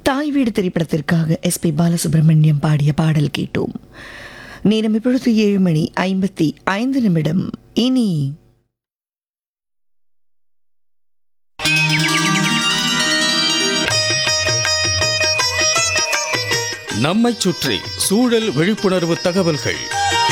தாய் வீடு திரைப்படத்திற்காக எஸ் பி பாலசுப்ரமணியம் பாடிய பாடல் கேட்டோம் நேரம் இப்பொழுது ஏழு மணி ஐம்பத்தி ஐந்து நிமிடம் இனி நம்மைச் சுற்றி சூழல் விழிப்புணர்வு தகவல்கள்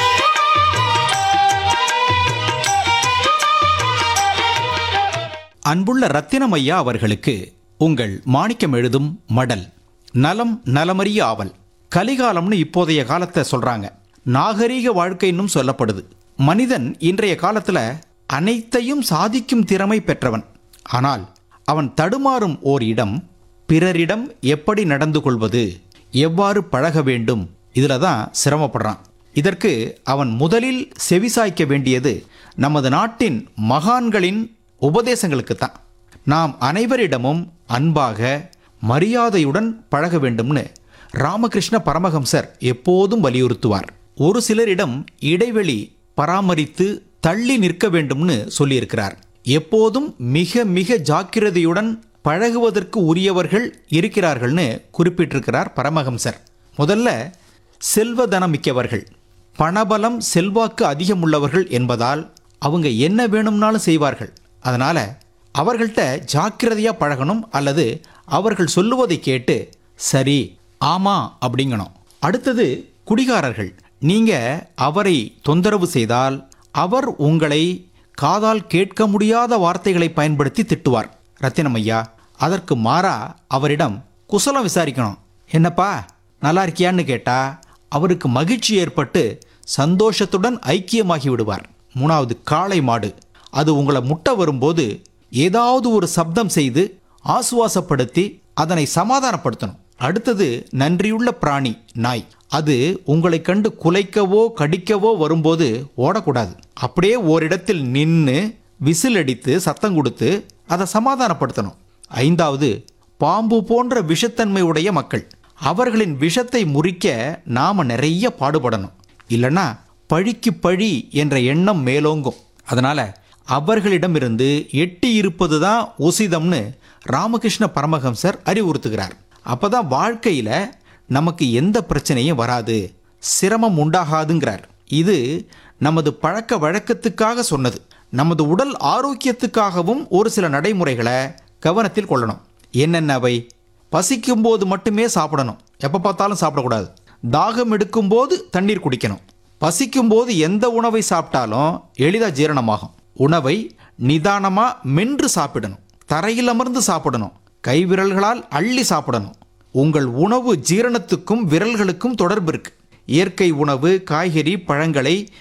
அன்புள்ள ரத்தினமையா அவர்களுக்கு உங்கள் மாணிக்கம் எழுதும் மடல் நலம் நலமறிய ஆவல் கலிகாலம்னு இப்போதைய காலத்தை சொல்றாங்க நாகரீக வாழ்க்கைன்னும் சொல்லப்படுது மனிதன் இன்றைய காலத்துல அனைத்தையும் சாதிக்கும் திறமை பெற்றவன் ஆனால் அவன் தடுமாறும் ஓர் இடம் பிறரிடம் எப்படி நடந்து கொள்வது எவ்வாறு பழக வேண்டும் இதுல தான் சிரமப்படுறான் இதற்கு அவன் முதலில் செவிசாய்க்க வேண்டியது நமது நாட்டின் மகான்களின் உபதேசங்களுக்கு தான் நாம் அனைவரிடமும் அன்பாக மரியாதையுடன் பழக வேண்டும்னு ராமகிருஷ்ண பரமஹம்சர் எப்போதும் வலியுறுத்துவார் ஒரு சிலரிடம் இடைவெளி பராமரித்து தள்ளி நிற்க வேண்டும்னு சொல்லியிருக்கிறார் எப்போதும் மிக மிக ஜாக்கிரதையுடன் பழகுவதற்கு உரியவர்கள் இருக்கிறார்கள்னு குறிப்பிட்டிருக்கிறார் பரமஹம்சர் முதல்ல செல்வதனம் மிக்கவர்கள் பணபலம் செல்வாக்கு அதிகம் உள்ளவர்கள் என்பதால் அவங்க என்ன வேணும்னாலும் செய்வார்கள் அதனால அவர்கள்ட்ட ஜாக்கிரதையா பழகணும் அல்லது அவர்கள் சொல்லுவதை கேட்டு சரி ஆமா அப்படிங்கணும் அடுத்தது குடிகாரர்கள் நீங்க அவரை தொந்தரவு செய்தால் அவர் உங்களை காதால் கேட்க முடியாத வார்த்தைகளை பயன்படுத்தி திட்டுவார் ரத்தினமையா அதற்கு மாறா அவரிடம் குசலம் விசாரிக்கணும் என்னப்பா நல்லா இருக்கியான்னு கேட்டா அவருக்கு மகிழ்ச்சி ஏற்பட்டு சந்தோஷத்துடன் ஐக்கியமாகி விடுவார் மூணாவது காளை மாடு அது உங்களை முட்ட வரும்போது ஏதாவது ஒரு சப்தம் செய்து ஆசுவாசப்படுத்தி அதனை சமாதானப்படுத்தணும் அடுத்தது நன்றியுள்ள பிராணி நாய் அது உங்களை கண்டு குலைக்கவோ கடிக்கவோ வரும்போது ஓடக்கூடாது அப்படியே ஓரிடத்தில் நின்று விசில் அடித்து சத்தம் கொடுத்து அதை சமாதானப்படுத்தணும் ஐந்தாவது பாம்பு போன்ற விஷத்தன்மை உடைய மக்கள் அவர்களின் விஷத்தை முறிக்க நாம நிறைய பாடுபடணும் இல்லைன்னா பழிக்கு பழி என்ற எண்ணம் மேலோங்கும் அதனால அவர்களிடமிருந்து எட்டி இருப்பது தான் உசிதம்னு ராமகிருஷ்ண பரமஹம்சர் அறிவுறுத்துகிறார் அப்பதான் வாழ்க்கையில நமக்கு எந்த பிரச்சனையும் வராது சிரமம் உண்டாகாதுங்கிறார் இது நமது பழக்க வழக்கத்துக்காக சொன்னது நமது உடல் ஆரோக்கியத்துக்காகவும் ஒரு சில நடைமுறைகளை கவனத்தில் கொள்ளணும் என்னென்னவை பசிக்கும்போது மட்டுமே சாப்பிடணும் எப்போ பார்த்தாலும் சாப்பிடக்கூடாது தாகம் எடுக்கும்போது தண்ணீர் குடிக்கணும் பசிக்கும்போது எந்த உணவை சாப்பிட்டாலும் எளிதாக ஜீரணமாகும் உணவை நிதானமாக மென்று சாப்பிடணும் தரையில் அமர்ந்து சாப்பிடணும் கைவிரல்களால் அள்ளி சாப்பிடணும் உங்கள் உணவு ஜீரணத்துக்கும் விரல்களுக்கும் தொடர்பு இருக்கு இயற்கை உணவு காய்கறி பழங்களை